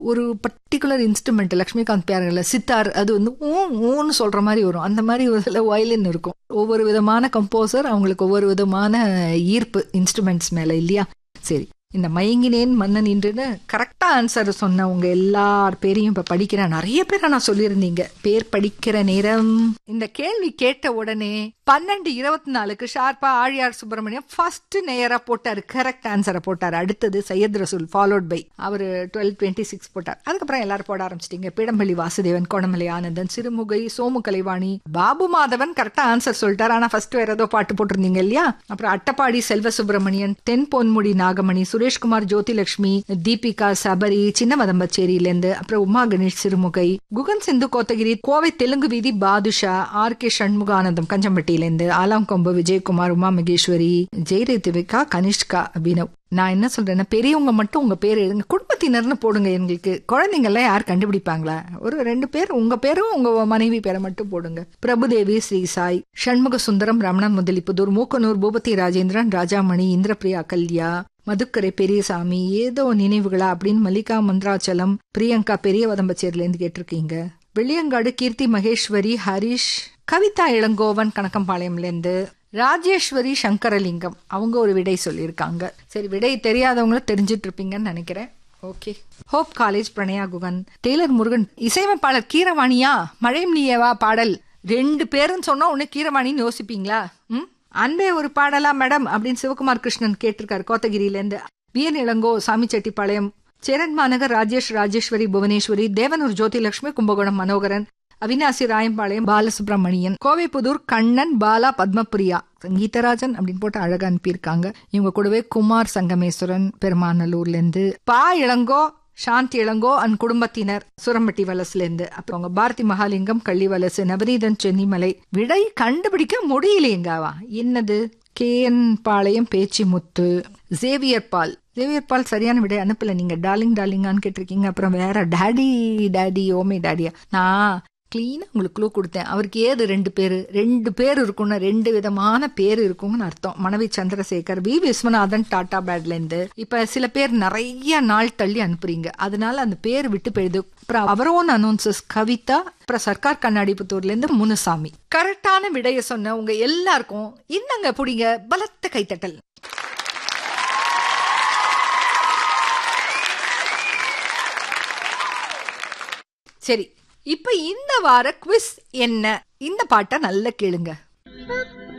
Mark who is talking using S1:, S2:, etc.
S1: ஒரு particular instrument Laxmikant பியாரில் சித்தார் அது வந்து ஊ ஊன்னு சொல்ற மாதிரி வரும் அந்த மாதிரி ஒரு சில வயலின் இருக்கும் ஒவ்வொரு விதமான கம்போசர் அவங்களுக்கு ஒவ்வொரு விதமான ஈர்ப்பு இன்ஸ்ட்ருமெண்ட்ஸ் மேல இல்லையா சரி இந்த மயங்கினேன் மன்னன் இன்றுன்னு கரெக்டா ஆன்சர் சொன்ன உங்க எல்லார் பேரையும் இப்ப படிக்கிறேன் நிறைய பேரை நான் சொல்லியிருந்தீங்க பேர் படிக்கிற நேரம் இந்த கேள்வி கேட்ட உடனே பன்னெண்டு இருபத்தி நாலுக்கு ஷார்ப்பா ஆழியார் சுப்பிரமணியம் ஃபர்ஸ்ட் நேரா போட்டாரு கரெக்ட் ஆன்சரை போட்டாரு அடுத்தது சையத் ரசூல் ஃபாலோட் பை அவரு டுவெல் டுவெண்ட்டி சிக்ஸ் போட்டார் அதுக்கப்புறம் எல்லாரும் போட ஆரம்பிச்சிட்டீங்க பிடம்பள்ளி வாசுதேவன் கோணமலை ஆனந்தன் சிறுமுகை சோமு கலைவாணி பாபு மாதவன் கரெக்டா ஆன்சர் சொல்லிட்டார் ஆனா ஃபர்ஸ்ட் வேற ஏதோ பாட்டு போட்டிருந்தீங்க இல்லையா அப்புறம் அட்டப்பாடி செல்வ சுப்பிரமணியன் தென் பொன்முடி நாகமணி சுரேஷ்குமார் ஜோதிலட்சுமி தீபிகா சபரி சின்ன மதம்பச்சேரியிலேருந்து அப்புறம் உமா கணேஷ் சிறுமுகை குகன் சிந்து கோத்தகிரி கோவை தெலுங்கு வீதி பாதுஷா ஆர் கே சண்முகானந்தம் கஞ்சம்பட்டியிலேருந்து ஆலாங்கொம்பு விஜயகுமார் உமா மகேஸ்வரி ஜெயரேதிவிகா கனிஷ்கா அபினவ் நான் என்ன சொல்றேன்னா பெரியவங்க மட்டும் உங்க பேர் எழுதுங்க குடும்பத்தினர்னு போடுங்க எங்களுக்கு குழந்தைங்கள்லாம் யார் கண்டுபிடிப்பாங்களா ஒரு ரெண்டு பேர் உங்க பேரும் உங்க மனைவி பேரை மட்டும் போடுங்க பிரபுதேவி ஸ்ரீ சாய் சண்முக சுந்தரம் ரமணன் முதலிப்புதூர் மூக்கனூர் பூபதி ராஜேந்திரன் ராஜாமணி இந்திரபிரியா கல்யா மதுக்கரை பெரியசாமி ஏதோ நினைவுகளா அப்படின்னு மல்லிகா மந்திராச்சலம் பிரியங்கா பெரிய வதம்பச்சேரில இருந்து கேட்டிருக்கீங்க வெள்ளியங்காடு கீர்த்தி மகேஸ்வரி ஹரிஷ் கவிதா இளங்கோவன் கணக்கம்பாளையம்ல இருந்து ராஜேஸ்வரி சங்கரலிங்கம் அவங்க ஒரு விடை சொல்லியிருக்காங்க சரி விடை தெரியாதவங்களும் தெரிஞ்சிட்டு இருப்பீங்கன்னு நினைக்கிறேன் okay hope college Pranaya Guhan tailor Murugan இசையமைப்பாளர் கீரவாணியா மழையும் நீயவா பாடல் ரெண்டு பேரும் சொன்னா உடனே கீரவாணின்னு யோசிப்பீங்களா ம் அன்பே ஒரு பாடலா மேடம் அப்படின்னு சிவகுமார் கிருஷ்ணன் கேட்டிருக்காரு கோத்தகிரியில இருந்து வியன் இளங்கோ சாமிச்செட்டிப்பாளையம் சேரன் மாநகர் ராஜேஷ் ராஜேஸ்வரி புவனேஸ்வரி தேவனூர் ஜோதிலட்சுமி கும்பகோணம் மனோகரன் அவினாசி ராயம்பாளையம் பாலசுப்ரமணியன் கோவைப்புதூர் கண்ணன் பாலா பத்மபிரியா சங்கீதராஜன் அப்படின்னு போட்டு அழகா அனுப்பியிருக்காங்க இவங்க கூடவே குமார் சங்கமேஸ்வரன் பெருமாநல்லூர்ல இருந்து பா இளங்கோ சாந்தி இளங்கோ அண்ட் குடும்பத்தினர் சுரம்பட்டி வலசுல இருந்து அப்புறம் அவங்க பாரதி மகாலிங்கம் கள்ளி வலசு நவரீதன் சென்னிமலை விடை கண்டுபிடிக்க முடியலையேங்காவா என்னது K N Palayam Pechi Muthu Xavier Paul Xavier Paul சரியான விடை அனுப்பல நீங்க டார்லிங் டார்லிங்கான்னு கேட்டிருக்கீங்க அப்புறம் வேற டாடி டாடி ஓமே டாடியா நான் கிளீனா உங்களுக்கு க்ளூ கொடுத்தேன் அவருக்கு ஏது ரெண்டு பேரு ரெண்டு பேர் இருக்கும்னு ரெண்டு விதமான பேர் இருக்கும்னு அர்த்தம் மனைவி சந்திரசேகர் வி விஸ்வநாதன் டாடா பேட்ல இருந்து இப்ப சில பேர் நிறைய நாள் தள்ளி அனுப்புறீங்க அதனால அந்த பேர் விட்டு போயிடுது அப்புறம் அவரோன் அனௌன்சஸ் கவிதா அப்புறம் சர்க்கார் கண்ணாடிபுத்தூர்ல இருந்து முனுசாமி கரெக்டான விடைய சொன்ன உங்க எல்லாருக்கும் இன்னங்க புடிங்க பலத்த கைத்தட்டல் சரி இப்ப இந்த வார குவிஸ் என்ன இந்த பாட்டை நல்லா கேளுங்க